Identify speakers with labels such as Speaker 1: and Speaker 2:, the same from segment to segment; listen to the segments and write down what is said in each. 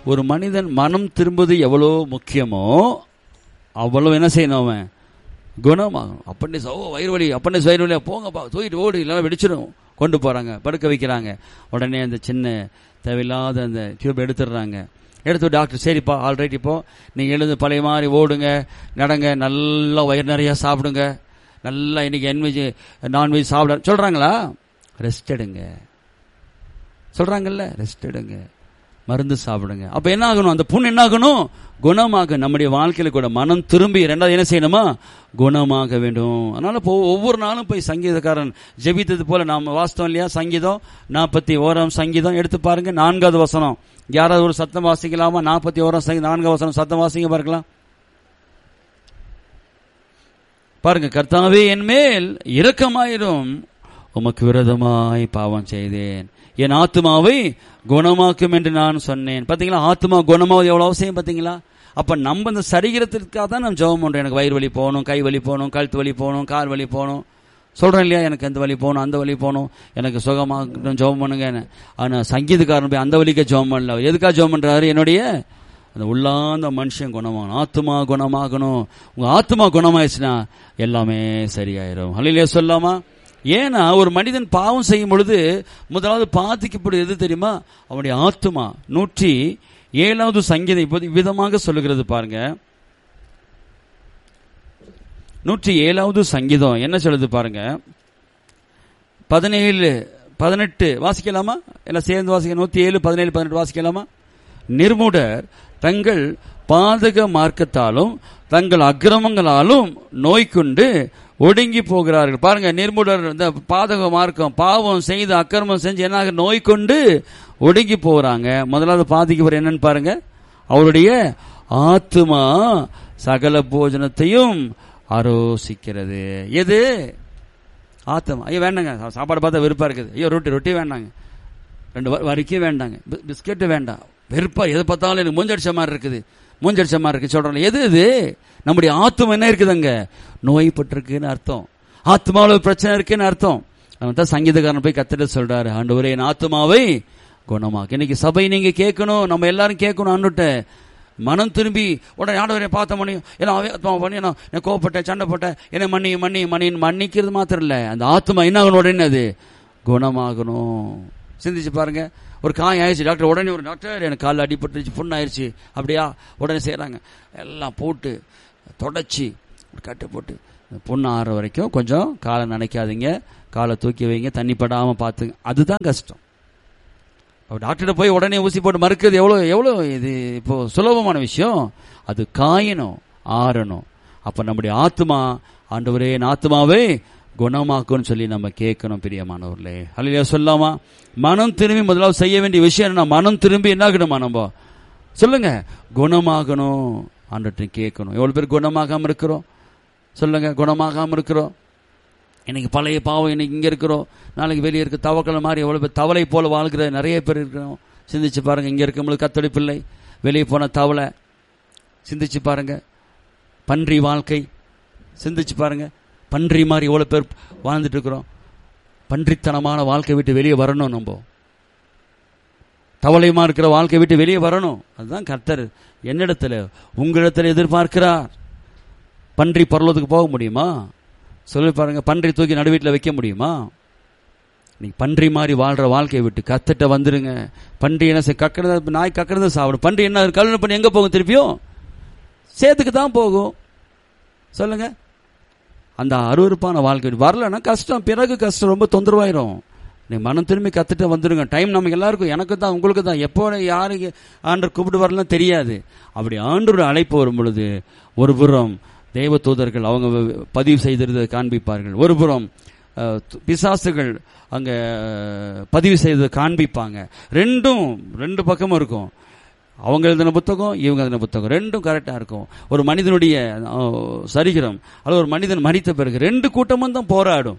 Speaker 1: ஒரு மனிதன் மனம் திரும்புவது எவ்வளோ முக்கியமோ அவ்வளவு என்ன செய்யணும் அவன் குணமாகணும் அப்படி ஓ வயிறு வலி அப்படி வயிறு வலியா போங்கப்பா தூக்கிட்டு ஓடு இல்லைன்னா வெடிச்சிடும் கொண்டு போறாங்க படுக்க வைக்கிறாங்க உடனே அந்த சின்ன தேவையில்லாத அந்த டியூப் எடுத்துடுறாங்க எடுத்து டாக்டர் சரிப்பா ஆல்ரைட் இப்போ நீங்க எழுந்து பழைய மாதிரி ஓடுங்க நடங்க நல்லா வயிறு நிறைய சாப்பிடுங்க நல்லா இன்னைக்கு என்வெஜ் நான்வெஜ் சாப்பிட சொல்றாங்களா ரெஸ்ட் எடுங்க சொல்றாங்கல்ல ரெஸ்ட் எடுங்க மருந்து சாப்பிடுங்க அப்ப என்ன ஆகணும் அந்த புண் என்ன ஆகணும் குணமாக நம்முடைய வாழ்க்கையில கூட மனம் திரும்பி ரெண்டாவது என்ன செய்யணுமா குணமாக வேண்டும் அதனால இப்போ ஒவ்வொரு நாளும் போய் சங்கீதக்காரன் ஜெபித்தது போல நாம வாஸ்தவம் இல்லையா சங்கீதம் நாற்பத்தி ஓராம் சங்கீதம் எடுத்து பாருங்க நான்காவது வசனம் யாராவது ஒரு சத்தம் வாசிக்கலாமா நாற்பத்தி ஓராம் சங்கீதம் நான்காவது வசனம் சத்தம் வாசிங்க பார்க்கலாம் பாருங்க கர்த்தாவே என் மேல் இரக்கமாயிரும் உமக்கு விரோதமாய் பாவம் செய்தேன் என் ஆத்மாவை குணமாக்கும் என்று நான் சொன்னேன் பாத்தீங்களா ஆத்மா குணமாவது எவ்வளவு அவசியம் பாத்தீங்களா அப்ப நம்ம இந்த சரீரத்திற்காக தான் நம்ம ஜெபம் பண்றோம் எனக்கு வயிறு வலி போகணும் கை வலி போகணும் கழுத்து வலி போகணும் கால் வலி போகணும் சொல்றேன் இல்லையா எனக்கு அந்த வலி போகணும் அந்த வலி போகணும் எனக்கு சுகமாகட்டும் ஜெபம் பண்ணுங்க ஆனா சங்கீதக்காரன் போய் அந்த வலிக்க ஜெபம் பண்ணல எதுக்காக ஜெபம் பண்றாரு என்னுடைய அந்த உள்ளாந்த மனுஷன் குணமாகணும் ஆத்மா குணமாகணும் உங்க ஆத்மா குணமாயிடுச்சுன்னா எல்லாமே சரியாயிரும் ஹலையிலே சொல்லாமா ஏன்னா ஒரு மனிதன் பாவம் செய்யும் பொழுது முதலாவது பாதிக்கப்படுவது எது தெரியுமா அவனுடைய ஆத்மா நூற்றி ஏழாவது சங்கீதம் இப்போது விதமாக சொல்லுகிறது பாருங்க நூற்றி ஏழாவது சங்கீதம் என்ன சொல்லுது பாருங்க பதினேழு பதினெட்டு வாசிக்கலாமா எல்லாம் சேர்ந்து வாசிக்க நூத்தி ஏழு பதினேழு பதினெட்டு வாசிக்கலாமா நிர்முடர் தங்கள் பாதக மார்க்கத்தாலும் தங்கள் அக்கிரமங்களாலும் நோய்க்குண்டு ஒடுங்கி போகிறார்கள் பாருங்க நிர்முடர் இந்த பாதக மார்க்கம் பாவம் செய்து அக்கிரமம் செஞ்சு என்ன நோய் கொண்டு ஒடுங்கி போறாங்க முதலாவது பாதிக்கப்படுற என்னன்னு பாருங்க அவருடைய ஆத்மா சகல போஜனத்தையும் அரோசிக்கிறது எது ஆத்மா ஐயோ வேண்டாங்க சாப்பாடு பார்த்தா வெறுப்பா இருக்குது ஐயோ ரொட்டி ரொட்டி வேண்டாங்க ரெண்டு வரைக்கும் வேண்டாங்க பிஸ்கெட்டு வேண்டாம் வெறுப்பா எதை பார்த்தாலும் எனக்கு மூஞ்சடிச்ச மாதிரி இருக்குது மூஞ்சடிச்ச மாதிரி இருக்கு சொல்றோம் எது இது நம்முடைய ஆத்மா என்ன இருக்குதுங்க நோய்பட்டிருக்குன்னு அர்த்தம் ஆத்மாவில் பிரச்சனை இருக்குன்னு அர்த்தம் அவன் தான் சங்கீதக்காரன் போய் கத்திட்டு சொல்றாரு ஆண்டவரே என் ஆத்மாவை குணமாக்கு இன்னைக்கு சபை நீங்க கேட்கணும் நம்ம எல்லாரும் கேட்கணும் ஆண்டுட்ட மனம் திரும்பி உடனே ஆண்டவரை பார்த்த மணியும் ஏன்னா ஆத்மா பண்ணி நான் கோவப்பட்டேன் சண்டை போட்டேன் என்ன மன்னி மன்னி மன்னின்னு மன்னிக்கிறது மாத்திரம் இல்லை அந்த ஆத்மா என்ன ஆகணும் உடனே அது குணமாகணும் சிந்திச்சு பாருங்க ஒரு காயம் ஆயிடுச்சு டாக்டர் உடனே ஒரு டாக்டர் எனக்கு காலில் அடிபட்டுருச்சு புண்ணாயிருச்சு அப்படியா உடனே செய்கிறாங்க எல்லாம் போட்டு தொடச்சி கட்டு போட்டு புண்ணு ஆறுற வரைக்கும் கொஞ்சம் காலை நினைக்காதீங்க காலை தூக்கி வைங்க தண்ணி படாமல் பார்த்துங்க அதுதான் கஷ்டம் டாக்டர்கிட்ட போய் உடனே ஊசி போட்டு மறுக்கிறது எவ்வளோ எவ்வளோ இது இப்போ சுலபமான விஷயம் அது காயணும் ஆறணும் அப்போ நம்முடைய ஆத்மா ஆண்டவரே என் ஆத்மாவே குணமாக்கும்னு சொல்லி நம்ம கேட்கணும் பிரியமானவர்களே அல்லையா சொல்லாமா மனம் திரும்பி முதலாவது செய்ய வேண்டிய விஷயம் என்ன மனம் திரும்பி என்ன ஆகணுமா நம்ம சொல்லுங்க குணமாகணும் ஆண்டத்தை கேட்கணும் எவ்வளவு பேர் குணமாகாம இருக்கிறோம் சொல்லுங்க குணமாகாம இருக்கிறோம் இன்னைக்கு பழைய பாவம் இன்னைக்கு இங்க இருக்கிறோம் நாளைக்கு வெளியே இருக்க தவக்கலை மாதிரி எவ்வளவு பேர் தவளை போல வாழ்கிற நிறைய பேர் இருக்கிறோம் சிந்திச்சு பாருங்க இங்க இருக்கவங்களுக்கு கத்தொடி பிள்ளை வெளியே போன தவளை சிந்திச்சு பாருங்க பன்றி வாழ்க்கை சிந்திச்சு பாருங்க பன்றி மாதிரி எவ்வளவு பேர் வாழ்ந்துட்டு இருக்கிறோம் பன்றித்தனமான வாழ்க்கை விட்டு வெளியே வரணும் நம்ம தவளையுமா இருக்கிற வாழ்க்கை விட்டு வெளியே வரணும் அதுதான் கர்த்தர் என்னிடத்துல உங்களிடத்துல எதிர்பார்க்கிறார் பன்றி பரலோத்துக்கு போக முடியுமா சொல்லி பாருங்க பன்றி தூக்கி நடுவீட்டில் வைக்க முடியுமா நீ பன்றி மாதிரி வாழ்ற வாழ்க்கையை விட்டு கத்திட்ட வந்துருங்க பன்றி என்ன செய்ய கக்கிறத நாய் கக்கிறத சாப்பிடும் பன்றி என்ன கல்யாணம் பண்ணி எங்க போகும் திருப்பியும் சேத்துக்கு தான் போகும் சொல்லுங்க அந்த அருவறுப்பான வாழ்க்கை வரலன்னா கஷ்டம் பிறகு கஷ்டம் ரொம்ப தொந்தரவாயிரும் நீ மனம் திரும்பி கத்துட்டு வந்துருங்க டைம் நமக்கு எல்லாருக்கும் எனக்கு தான் உங்களுக்கு தான் எப்போ யாருக்கு ஆண்டர் கூப்பிட்டு வரலாம் தெரியாது அப்படி ஆண்டோட அழைப்பு வரும் பொழுது ஒரு புறம் தேவ தூதர்கள் அவங்க பதிவு செய்திருந்ததை காண்பிப்பார்கள் ஒரு புறம் பிசாசுகள் அங்க பதிவு செய்ததை காண்பிப்பாங்க ரெண்டும் ரெண்டு பக்கமும் இருக்கும் அவங்க எழுதின புத்தகம் இவங்க எழுதின புத்தகம் ரெண்டும் கரெக்டாக இருக்கும் ஒரு மனிதனுடைய சரிகிரம் அல்லது ஒரு மனிதன் மறித்த பிறகு ரெண்டு கூட்டமும் தான் போராடும்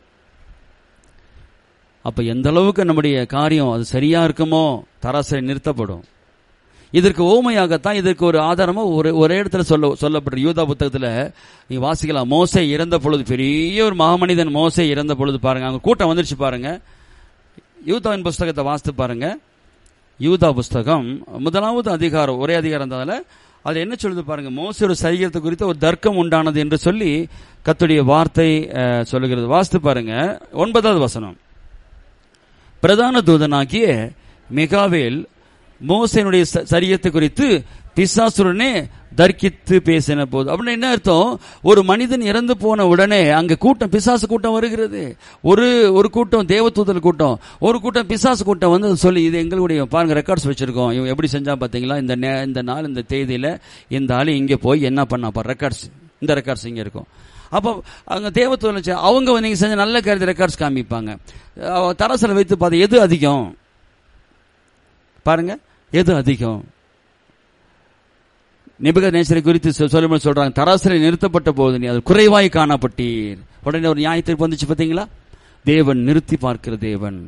Speaker 1: அப்ப எந்த அளவுக்கு நம்முடைய காரியம் அது சரியா இருக்குமோ தராசரி நிறுத்தப்படும் இதற்கு ஓமையாகத்தான் இதற்கு ஒரு ஆதாரமா ஒரு ஒரே இடத்துல சொல்ல சொல்லப்பட்ட யூதா புத்தகத்துல நீ வாசிக்கலாம் மோசை இறந்த பொழுது பெரிய ஒரு மகாமனிதன் மோசை இறந்த பொழுது பாருங்க அங்க கூட்டம் வந்துருச்சு பாருங்க யூதாவின் புஸ்தகத்தை வாசித்து பாருங்க யூதா புஸ்தகம் முதலாவது அதிகாரம் ஒரே அதிகாரம் தான் அது என்ன சொல்லுது பாருங்க மோசோட சரீரத்தை குறித்து ஒரு தர்க்கம் உண்டானது என்று சொல்லி கத்துடைய வார்த்தை அஹ், சொல்லுகிறது வாசித்து பாருங்க ஒன்பதாவது வசனம் பிரதான தூதனாகிய மிகாவேல் மோசனுடைய சரியத்தை குறித்து பிசாசுரனே தர்க்கித்து பேசின போது அப்படின்னு என்ன அர்த்தம் ஒரு மனிதன் இறந்து போன உடனே அங்க கூட்டம் பிசாசு கூட்டம் வருகிறது ஒரு ஒரு கூட்டம் தேவதூதல் கூட்டம் ஒரு கூட்டம் பிசாசு கூட்டம் வந்து அதை சொல்லி இது எங்களுடைய பாருங்க ரெக்கார்ட்ஸ் வச்சிருக்கோம் இவன் எப்படி செஞ்சா பாத்தீங்களா இந்த நே- இந்த நாள் இந்த தேதியில இந்த ஆளு இங்க போய் என்ன பண்ணாப்பா ரெக்கார்ட்ஸ் இந்த ரெக்கார்ட்ஸ் இங்க இருக்கும் அப்போ அங்க தேவத்துவம் அவங்க வந்து நீங்க செஞ்ச நல்ல கருத்து ரெக்கார்ட்ஸ் காமிப்பாங்க அவ தரசில் வைத்து பார்த்து எது அதிகம் பாருங்க எது அதிகம் நிபக நேசரை குறித்து சொ- சொல்லும்போது சொல்றாங்க தராசில் நிறுத்தப்பட்ட போது நீ அது குறைவாய் காணப்பட்டீர் உடனே ஒரு நியாயத்திற்கு வந்துச்சு பார்த்தீங்களா தேவன் நிறுத்தி பார்க்கிற தேவன்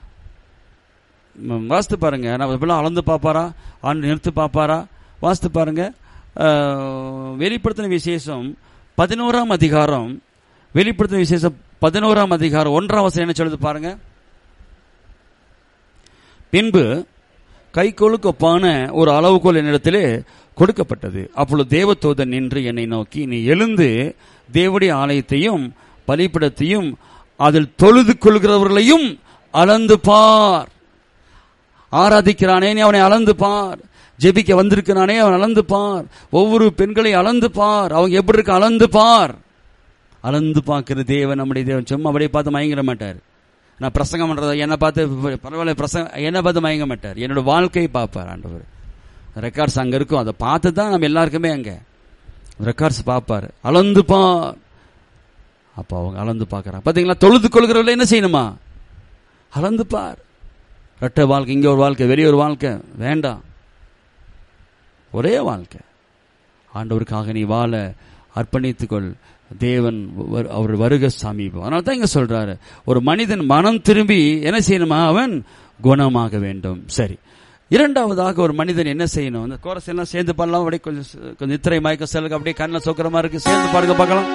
Speaker 1: ம், வாசித்து பாருங்க நம்ம இப்பெல்லாம் அளந்து பார்ப்பாரா ஆண்டு நிறுத்தி பார்ப்பாரா வாசித்து பாருங்க அஹ், வெளிப்படுத்தின விசேஷம் பதினோராம் அதிகாரம் வெளிப்படுத்தின விசேஷம் பதினோராம் அதிகாரம் ஒன்றாம் வசனம் என்ன சொல்லுது பாருங்க பின்பு கைகோளுக்கு ஒப்பான ஒரு அளவுகோல் என்னிடத்திலே கொடுக்கப்பட்டது அப்பொழுது தேவதூதன் நின்று என்னை நோக்கி நீ எழுந்து தேவடைய ஆலயத்தையும் பலிப்பிடத்தையும் அதில் தொழுது கொள்கிறவர்களையும் அளந்து பார் ஆராதிக்கிறானே நீ அவனை அளந்து பார் ஜெபிக்க வந்திருக்கிறானே அவன் அளந்து பார் ஒவ்வொரு பெண்களை அளந்து பார் அவங்க எப்படி இருக்க அளந்து பார் அளந்து பார்க்கிற தேவன் நம்முடைய தேவன் சும்மா அப்படியே பார்த்து மயங்கிட மாட்டார் நான் பிரசங்கம் பண்றத என்ன பார்த்து பரவாயில்ல பிரசங்க என்ன பார்த்து மயங்க மாட்டார் என்னோட வாழ்க்கையை பார்ப்பார் ஆண்டவர் ரெக்கார்ட்ஸ் அங்க இருக்கும் அதை பார்த்து தான் நம்ம எல்லாருக்குமே அங்க ரெக்கார்ட்ஸ் பார்ப்பார் அளந்து பார் அப்போ அவங்க அளந்து பார்க்கறாங்க பாத்தீங்களா தொழுது கொள்கிறவர்கள் என்ன செய்யணுமா அளந்து பார் ரெட்டை வாழ்க்கை இங்க ஒரு வாழ்க்கை வெளிய ஒரு வாழ்க்கை வேண்டாம் ஒரே வாழ்க்கை ஆண்டவருக்காக நீ வாழ அர்ப்பணித்துக்கொள் தேவன் வரு- அவர் வருக சமீபம் அதனால தான் இங்க சொல்றாரு ஒரு மனிதன் மனம் திரும்பி என்ன செய்யணுமா அவன் குணமாக வேண்டும் சரி இரண்டாவதாக ஒரு மனிதன் என்ன செய்யணும் அந்த கோரஸ் எல்லாம் சேர்ந்து பாடலாம் அப்படியே கொஞ்சம் கொஞ்சம் நித்திரை மயக்க செல்லுக்கு அப்படியே கண்ணில் சொக்கிற மாதிரி இருக்கு சேர்ந்து பாடுங்க பார்க்கலாம்